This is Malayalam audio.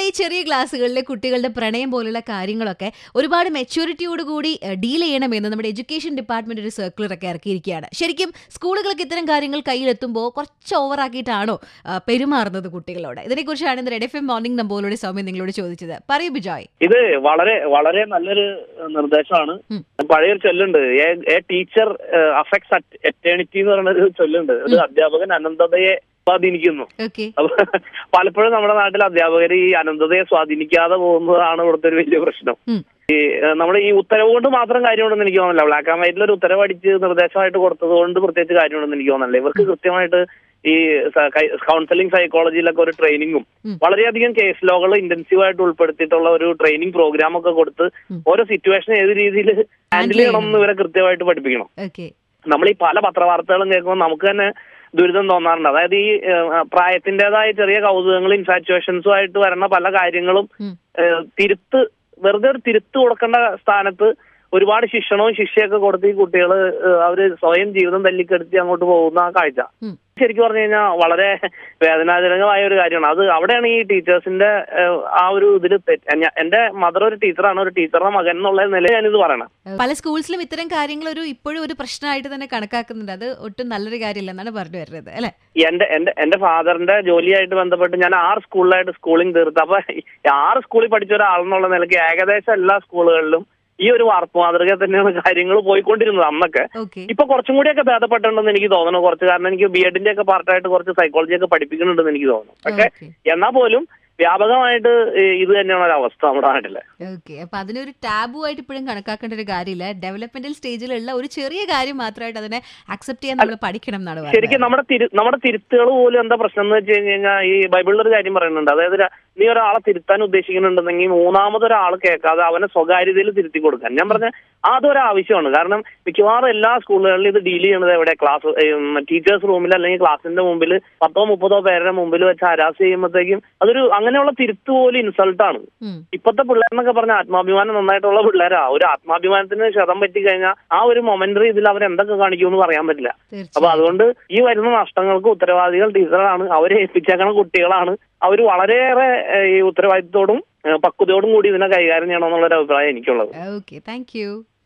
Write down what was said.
ഈ ചെറിയ ക്ലാസ്സുകളിലെ കുട്ടികളുടെ പ്രണയം പോലുള്ള കാര്യങ്ങളൊക്കെ ഒരുപാട് മെച്യൂരിറ്റിയോട് കൂടി ഡീൽ ചെയ്യണമെന്ന് നമ്മുടെ എഡ്യൂക്കേഷൻ ഡിപ്പാർട്ട്മെന്റ് ഒരു സർക്കുലർ ഒക്കെ ഇറക്കിയിരിക്കുകയാണ് ശരിക്കും സ്കൂളുകൾക്ക് ഇത്തരം കാര്യങ്ങൾ കയ്യിലെത്തുമ്പോൾ കുറച്ച് ഓവറാക്കിയിട്ടാണോ ആ, പെരുമാറുന്നത് കുട്ടികളോട് ഇതിനെക്കുറിച്ചാണ് ഇന്ന് റെഡ് എഫ് എം മോർണിംഗ് നമ്പോലോട് സൗമ്യ നിങ്ങളോട് ചോദിച്ചത് പറയൂ ബിജോയ് ഇത് വളരെ വളരെ നല്ലൊരു നിർദ്ദേശമാണ് ഉം. പഴയൊരു ചൊല്ലുണ്ട് എ ടീച്ചർ അഫക്ട്സ് എറ്റേണിറ്റി എന്ന് പറയുന്ന ഒരു ചൊല്ലുണ്ട് ഒരു അധ്യാപകൻ അനന്തതയെ സ്വാധീനിക്കുന്നു ഓക്കെ അപ്പൊ പലപ്പോഴും നമ്മുടെ നാട്ടിൽ അധ്യാപകർ ഈ അനന്തതയെ സ്വാധീനിക്കാതെ പോകുന്നതാണ് ഇവിടുത്തെ ഒരു വലിയ പ്രശ്നം ഉം. ഈ നമ്മൾ ഈ ഉത്തരവ് കൊണ്ട് മാത്രം കാര്യമുണ്ടെന്ന് എനിക്ക് തോന്നുന്നില്ല ബ്ലാക്ക് ആൻഡ് വൈറ്റിൽ ഒരു ഉത്തരവ് അടിച്ച് നിർദ്ദേശമായിട്ട് കൊടുത്തത് കൊണ്ട് പ്രത്യേകിച്ച് കാര്യമുണ്ടെന്ന് എനിക്ക് തോന്നുന്നില്ല ഇവർക്ക് കൃത്യമായിട്ട് ഈ കൗൺസിലിംഗ് സൈക്കോളജിയിലൊക്കെ ഒരു ട്രെയിനിങ്ങും ഉം. വളരെയധികം കേസ് ലോകൾ ഇന്റൻസീവ് ആയിട്ട് ഉൾപ്പെടുത്തിയിട്ടുള്ള ഒരു ട്രെയിനിങ് പ്രോഗ്രാം ഒക്കെ കൊടുത്ത് ഉം. ഓരോ സിറ്റുവേഷൻ ഏത് രീതിയിൽ ഹാൻഡിൽ ചെയ്യണം എന്ന് ഇവരെ കൃത്യമായിട്ട് പഠിപ്പിക്കണം ഓക്കെ നമ്മൾ ഈ പല പത്രവാർത്തകളും കേൾക്കുമ്പോൾ നമുക്ക് തന്നെ ദുരിതം തോന്നാറുണ്ട് അതായത് ഈ ഏഹ്, പ്രായത്തിന്റേതായ ചെറിയ കൗതുകങ്ങളും ഇൻഫാറ്റുവേഷൻസും ആയിട്ട് വരുന്ന പല കാര്യങ്ങളും ഉം. ഏഹ്, തിരുത്ത് വെറുതെ ഒരു തിരുത്ത് കൊടുക്കേണ്ട സ്ഥാനത്ത് ഒരുപാട് ശിക്ഷണവും ശിക്ഷയൊക്കെ കൊടുത്ത് ഈ കുട്ടികൾ അവര് സ്വയം ജീവിതം തല്ലിക്കെടുത്തി അങ്ങോട്ട് പോകുന്ന ആ കാഴ്ച ഉം. ശരിക്കും പറഞ്ഞു കഴിഞ്ഞാൽ വളരെ വേദനാജനകമായ ഒരു കാര്യമാണ് അത് അവിടെയാണ് ഈ ടീച്ചേഴ്സിന്റെ ഏഹ്, ആ ഒരു ഇതിൽ എന്റെ മദർ ഒരു ടീച്ചറാണ് ഒരു ടീച്ചറുടെ മകൻ എന്നുള്ള നിലയിൽ ഞാനിത് പറയണം പല സ്കൂൾസിലും ഇത്തരം കാര്യങ്ങൾ ഒരു ഇപ്പോഴും ഒരു പ്രശ്നമായിട്ട് തന്നെ കണക്കാക്കുന്നുണ്ട് അത് ഒട്ടും നല്ലൊരു കാര്യമില്ല എന്നാണ് പറഞ്ഞു വരുന്നത് അല്ലെ എന്റെ എന്റെ എന്റെ ഫാദറിന്റെ ജോലിയായിട്ട് ബന്ധപ്പെട്ട് ഞാൻ ആറ് സ്കൂളിലായിട്ട് സ്കൂളിംഗ് തീർത്ത് അപ്പൊ ഈ ആറ് സ്കൂളിൽ പഠിച്ച ഒരാളെന്നുള്ള നിലയ്ക്ക് ഏകദേശം എല്ലാ സ്കൂളുകളിലും ഈ ഒരു വാർപ്പ് മാതൃക തന്നെയാണ് കാര്യങ്ങൾ പോയിക്കൊണ്ടിരുന്നത് അന്നൊക്കെ ഓക്കെ ഇപ്പൊ കുറച്ചും കൂടിയൊക്കെ ഭേദപ്പെട്ടുണ്ടെന്ന് എനിക്ക് തോന്നുന്നു കുറച്ച് കാരണം എനിക്ക് ബി എഡിന്റെ ഒക്കെ പാർട്ടായിട്ട് കുറച്ച് സൈക്കോളജി ഒക്കെ പഠിപ്പിക്കുന്നുണ്ടെന്ന് എനിക്ക് തോന്നുന്നു പക്ഷെ ഓക്കെ എന്നാൽ പോലും വ്യാപകമായിട്ട് ഈ ഇത് തന്നെയാണ് ഒരു അവസ്ഥ നമ്മുടെ നാട്ടില് ഓക്കെ അപ്പൊ അതിനൊരു ടാബു ആയിട്ട് ഇപ്പോഴും കണക്കാക്കേണ്ട ഒരു കാര്യമില്ല ഡെവലപ്മെന്റൽ സ്റ്റേജിലുള്ള ഒരു ചെറിയ കാര്യം മാത്രമായിട്ട് അതിനെ അക്സെപ്റ്റ് ചെയ്യാൻ നമ്മൾ പഠിക്കണം എന്നാണ് ശരിക്കും പറയുന്നത് നമ്മുടെ തിരു നമ്മുടെ തിരുത്തുകൾ പോലും എന്താ പ്രശ്നം എന്ന് വെച്ച് കഴിഞ്ഞ് കഴിഞ്ഞാൽ ഈ ബൈബിളിൽ ഒരു കാര്യം പറയുന്നുണ്ട് അതായത് ര- നീ ഒരാളെ തിരുത്താൻ ഉദ്ദേശിക്കുന്നുണ്ടെങ്കിൽ മൂന്നാമതൊരാൾ കേൾക്കാതെ അവനെ സ്വകാര്യതയിൽ തിരുത്തി കൊടുക്കാൻ ഞാൻ പറഞ്ഞ അതൊരു ആവശ്യമാണ് കാരണം മിക്കവാറും എല്ലാ സ്കൂളുകളിലും ഇത് ഡീൽ ചെയ്യുന്നത് എവിടെ ക്ലാസ് ടീച്ചേഴ്സ് റൂമിൽ അല്ലെങ്കിൽ ക്ലാസിന്റെ മുമ്പിൽ പത്തോ മുപ്പതോ പേരുടെ മുമ്പിൽ വെച്ച് ഹരാസ് ചെയ്യുമ്പോഴത്തേക്കും അതൊരു അങ്ങനെയുള്ള തിരുത്ത് പോലും ഇൻസൾട്ടാണ് ഉം. ഇപ്പോഴത്തെ പിള്ളേരെന്നൊക്കെ പറഞ്ഞ ആത്മാഭിമാനം നന്നായിട്ടുള്ള പിള്ളേരാ ഒരു ആത്മാഭിമാനത്തിന് ക്ഷതം പറ്റി കഴിഞ്ഞാൽ ആ ഒരു മൊമെന്ററി ഇതിൽ അവർ എന്തൊക്കെ കാണിക്കുമെന്ന് പറയാൻ പറ്റില്ല അപ്പൊ തീർച്ചയായും അതുകൊണ്ട് ഈ വരുന്ന നഷ്ടങ്ങൾക്ക് ഉത്തരവാദികൾ ടീച്ചറാണ് അവരെ ഏൽപ്പിച്ചേക്കണ കുട്ടികളാണ് അവർ വളരെയേറെ ഏഹ്, ഈ ഉത്തരവാദിത്തത്തോടും ഏഹ്, പക്വതയോടും കൂടി ഇതിനെ കൈകാര്യം ചെയ്യണമെന്നുള്ള ഒരു അഭിപ്രായം എനിക്കുള്ളത് ഓക്കെ താങ്ക് യു